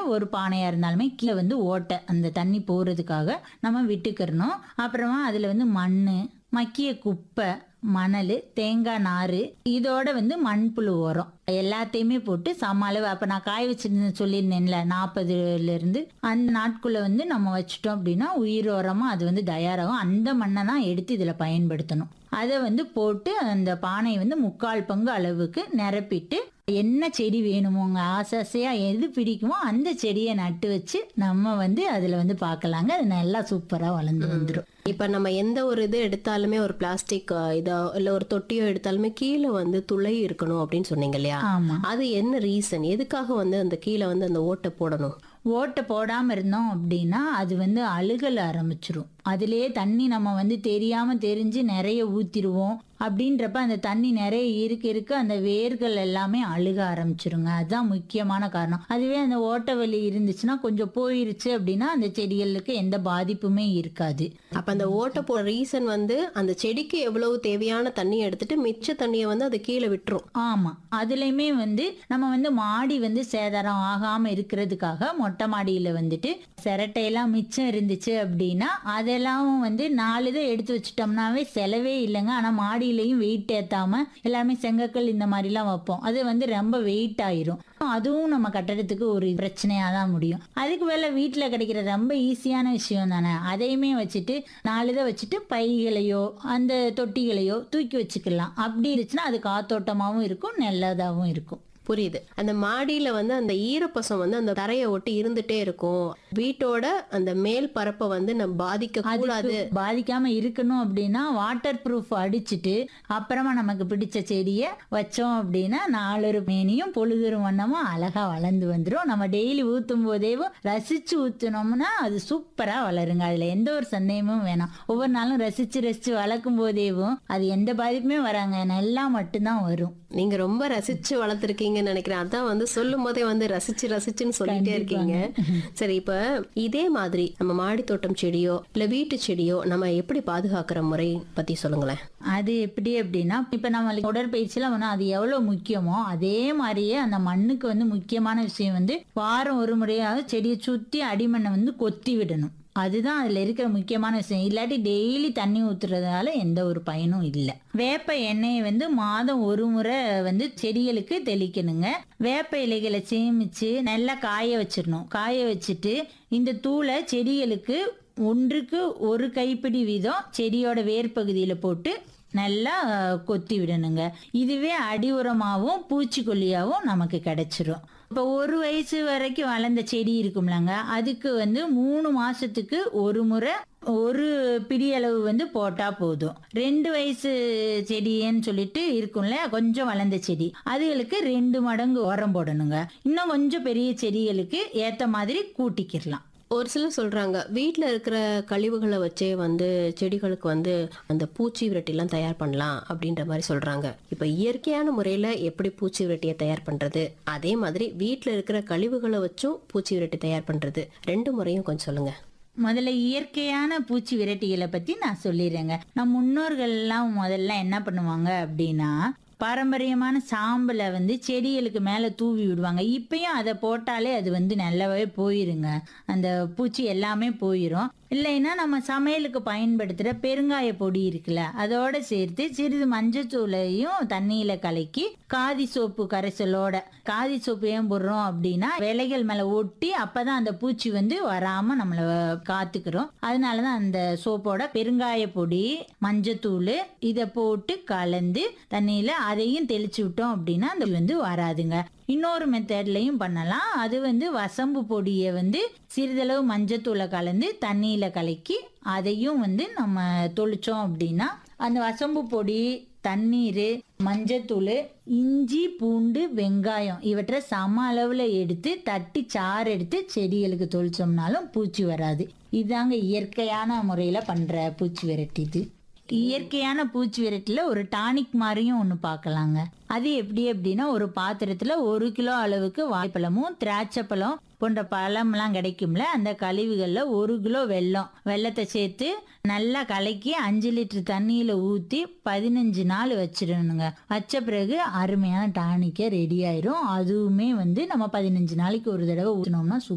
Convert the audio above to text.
ஒரு பானையா இருந்தாலுமே கீழே வந்து ஓட்டை அந்த தண்ணி போறதுக்காக நம்ம விட்டுக்கிறணும் அப்புறமா அதுல வந்து மண்ணு மக்கிய குப்பை மணல் தேங்காய் நார் இதோட வந்து மண்புழு உரம் எல்லாத்தையுமே போட்டு சம அளவு அப்போ நான் காய வச்சிருந்து சொல்லியிருந்தேன்ல நாற்பதுல இருந்து அந்த நாட்குள்ள வந்து நம்ம வச்சிட்டோம் அப்படின்னா உயிர் உரமா அது வந்து தயாராகும் அந்த மண்ணை தான் எடுத்து இதில் பயன்படுத்தணும் அதை வந்து போட்டு அந்த பானையை வந்து முக்கால் பங்கு அளவுக்கு நிரப்பிட்டு என்ன செடி வேணுமோங்க ஆசை ஆசையா எது பிடிக்குமோ அந்த செடியை நட்டு வச்சு நம்ம வந்து அதுல வந்து பார்க்கலாங்க அது நல்லா சூப்பரா வளர்ந்து வந்துடும் இப்ப நம்ம எந்த ஒரு இது எடுத்தாலுமே ஒரு பிளாஸ்டிக் இதோ இல்ல ஒரு தொட்டியோ எடுத்தாலுமே கீழே வந்து துளை இருக்கணும் அப்படின்னு சொன்னீங்க இல்லையா ஆமா அது என்ன ரீசன் எதுக்காக வந்து அந்த கீழே வந்து அந்த ஓட்டை போடணும் ஓட்டை போடாம இருந்தோம் அப்படின்னா அது வந்து அழுகல் ஆரம்பிச்சிரும் அதுலயே தண்ணி நம்ம வந்து தெரியாம தெரிஞ்சு நிறைய ஊத்திடுவோம் அப்படின்றப்ப அந்த தண்ணி நிறைய இருக்க இருக்க அந்த வேர்கள் எல்லாமே அழுக ஆரம்பிச்சிருங்க அதுதான் முக்கியமான காரணம் அதுவே அந்த ஓட்டை வலி இருந்துச்சுன்னா கொஞ்சம் போயிருச்சு அப்படின்னா அந்த செடிகளுக்கு எந்த பாதிப்புமே இருக்காது அப்ப அந்த ஓட்டை போ ரீசன் வந்து அந்த செடிக்கு எவ்வளவு தேவையான தண்ணி எடுத்துட்டு மிச்ச தண்ணியை வந்து அது கீழே விட்டுரும் ஆமா அதுலயுமே வந்து நம்ம வந்து மாடி வந்து சேதாரம் ஆகாம இருக்கிறதுக்காக மொட்டை மாடியில வந்துட்டு சிரட்டையெல்லாம் மிச்சம் இருந்துச்சு அப்படின்னா அதெல்லாம் வந்து நாலு இதை எடுத்து வச்சுட்டோம்னாவே செலவே இல்லைங்க ஆனா மாடியிலையும் வெயிட் ஏத்தாம எல்லாமே செங்கக்கல் இந்த மாதிரிலாம் வைப்போம் அது வந்து ரொம்ப வெயிட் ஆயிரும் அதுவும் நம்ம கட்டடத்துக்கு ஒரு பிரச்சனையா தான் முடியும் அதுக்கு மேல வீட்டுல கிடைக்கிற ரொம்ப ஈஸியான விஷயம் தானே அதையுமே வச்சுட்டு நாலு இதை வச்சுட்டு பைகளையோ அந்த தொட்டிகளையோ தூக்கி வச்சுக்கலாம் அப்படி இருந்துச்சுன்னா அது காத்தோட்டமாவும் இருக்கும் நல்லதாவும் இருக்கும் புரியுது அந்த மாடியில வந்து அந்த ஈரப்பசம் வந்து அந்த தரையை ஒட்டி இருந்துட்டே இருக்கும் வீட்டோட அந்த மேல் பரப்பை வந்து நம்ம பாதிக்க கூடாது அதுக்கு பாதிக்காம இருக்கணும் அப்படின்னா வாட்டர் ப்ரூஃப் அடிச்சுட்டு அப்புறமா நமக்கு பிடிச்ச செடியை வச்சோம் அப்படின்னா நாலொரு மேனியும் பொழுதுரும் வண்ணமும் அழகா வளர்ந்து வந்துடும் நம்ம டெய்லி ஊத்தும் போதேவும் ரசிச்சு ஊத்துனோம்னா அது சூப்பரா வளருங்க அதுல எந்த ஒரு சந்தேகமும் வேணாம் ஒவ்வொரு நாளும் ரசிச்சு ரசிச்சு வளர்க்கும் போதேவும் அது எந்த பாதிப்புமே வராங்க நல்லா மட்டும்தான் வரும் நீங்க ரொம்ப ரசிச்சு வளர்த்துருக்கீங்கன்னு நினைக்கிறேன் அதான் வந்து சொல்லும் போதே வந்து ரசிச்சு ரசிச்சுன்னு சொல்லிட்டே இருக்கீங்க சரி இப்ப இதே மாதிரி நம்ம மாடி தோட்டம் செடியோ இல்ல வீட்டு செடியோ நம்ம எப்படி பாதுகாக்கிற முறை பத்தி சொல்லுங்களேன் அது எப்படி அப்படின்னா இப்ப நம்மளுக்கு உடற்பயிற்சியில வந்து அது எவ்வளவு முக்கியமோ அதே மாதிரியே அந்த மண்ணுக்கு வந்து முக்கியமான விஷயம் வந்து வாரம் ஒரு முறையாவது செடியை சுத்தி அடிமண்ணை வந்து கொத்தி விடணும் அதுதான் அதுல இருக்கிற முக்கியமான விஷயம் இல்லாட்டி டெய்லி தண்ணி ஊத்துறதுனால எந்த ஒரு பயனும் இல்லை வேப்ப எண்ணெயை வந்து மாதம் ஒரு முறை வந்து செடிகளுக்கு தெளிக்கணுங்க வேப்ப இலைகளை சேமிச்சு நல்லா காய வச்சிடணும் காய வச்சுட்டு இந்த தூளை செடிகளுக்கு ஒன்றுக்கு ஒரு கைப்பிடி வீதம் செடியோட வேர் பகுதியில போட்டு நல்லா அஹ், கொத்தி விடணுங்க இதுவே அடி உரமாகவும் பூச்சிக்கொல்லியாகவும் நமக்கு கிடைச்சிரும் இப்போ ஒரு வயசு வரைக்கும் வளர்ந்த செடி இருக்கும்லங்க அதுக்கு வந்து மூணு மாசத்துக்கு ஒரு முறை ஒரு பிடி அளவு வந்து போட்டா போதும் ரெண்டு வயசு செடின்னு சொல்லிட்டு இருக்கும்ல கொஞ்சம் வளர்ந்த செடி அதுகளுக்கு ரெண்டு மடங்கு உரம் போடணுங்க இன்னும் கொஞ்சம் பெரிய செடிகளுக்கு ஏத்த மாதிரி கூட்டிக்கிடலாம் ஒரு சிலர் சொல்றாங்க வீட்ல இருக்கிற கழிவுகளை வச்சே வந்து செடிகளுக்கு வந்து அந்த பூச்சி விரட்டிலாம் தயார் பண்ணலாம் அப்படின்ற மாதிரி சொல்றாங்க இப்ப இயற்கையான முறையில எப்படி பூச்சி விரட்டியை தயார் பண்றது அதே மாதிரி வீட்ல இருக்கிற கழிவுகளை வச்சும் பூச்சி விரட்டி தயார் பண்றது ரெண்டு முறையும் கொஞ்சம் சொல்லுங்க முதல்ல இயற்கையான பூச்சி விரட்டிகளை பத்தி நான் சொல்லிடுறேங்க நம் முன்னோர்கள் எல்லாம் முதல்ல என்ன பண்ணுவாங்க அப்படின்னா பாரம்பரியமான சாம்பலை வந்து செடிகளுக்கு மேல தூவி விடுவாங்க இப்பயும் அதை போட்டாலே அது வந்து நல்லாவே போயிருங்க அந்த பூச்சி எல்லாமே போயிரும் இல்லைன்னா நம்ம சமையலுக்கு பயன்படுத்துகிற பெருங்காய பொடி இருக்குல்ல அதோட சேர்த்து சிறிது மஞ்சத்தூளையும் தண்ணியில கலக்கி காதி சோப்பு கரைசலோட காதி சோப்பு ஏன் போடுறோம் அப்படின்னா விலைகள் மேல ஒட்டி அப்பதான் அந்த பூச்சி வந்து வராம நம்மள காத்துக்கிறோம் அதனாலதான் அந்த சோப்போட பெருங்காய பொடி மஞ்சத்தூள் இதை போட்டு கலந்து தண்ணியில அதையும் தெளிச்சு விட்டோம் அப்படின்னா அந்த வந்து வராதுங்க இன்னொரு மெத்தட்லையும் பண்ணலாம் அது வந்து வசம்பு பொடியை வந்து சிறிதளவு மஞ்சத்தூளை கலந்து தண்ணியில கலக்கி அதையும் வந்து நம்ம தொளிச்சோம் அப்படின்னா அந்த வசம்பு பொடி தண்ணீர் மஞ்சத்தூள் இஞ்சி பூண்டு வெங்காயம் இவற்றை சம அளவில் எடுத்து தட்டி சாறு எடுத்து செடிகளுக்கு தொளிச்சோம்னாலும் பூச்சி வராது இதாங்க இயற்கையான முறையில் பண்ணுற பூச்சி விரட்டி இது இயற்கையான பூச்சி விரட்டில ஒரு டானிக் மாதிரியும் ஒன்று பார்க்கலாங்க அது எப்படி அப்படின்னா ஒரு பாத்திரத்துல ஒரு கிலோ அளவுக்கு வாழைப்பழமும் திராட்சைப்பழம் போன்ற பழம்லாம் கிடைக்கும்ல அந்த கழிவுகள்ல ஒரு கிலோ வெல்லம் வெல்லத்தை சேர்த்து நல்லா கலக்கி அஞ்சு லிட்டர் தண்ணியில ஊத்தி பதினஞ்சு நாள் வச்சிடணுங்க வச்ச பிறகு அருமையான டானிக்கே ரெடி ஆயிரும் அதுவுமே வந்து நம்ம பதினஞ்சு நாளைக்கு ஒரு தடவை ஊற்றினோம்னா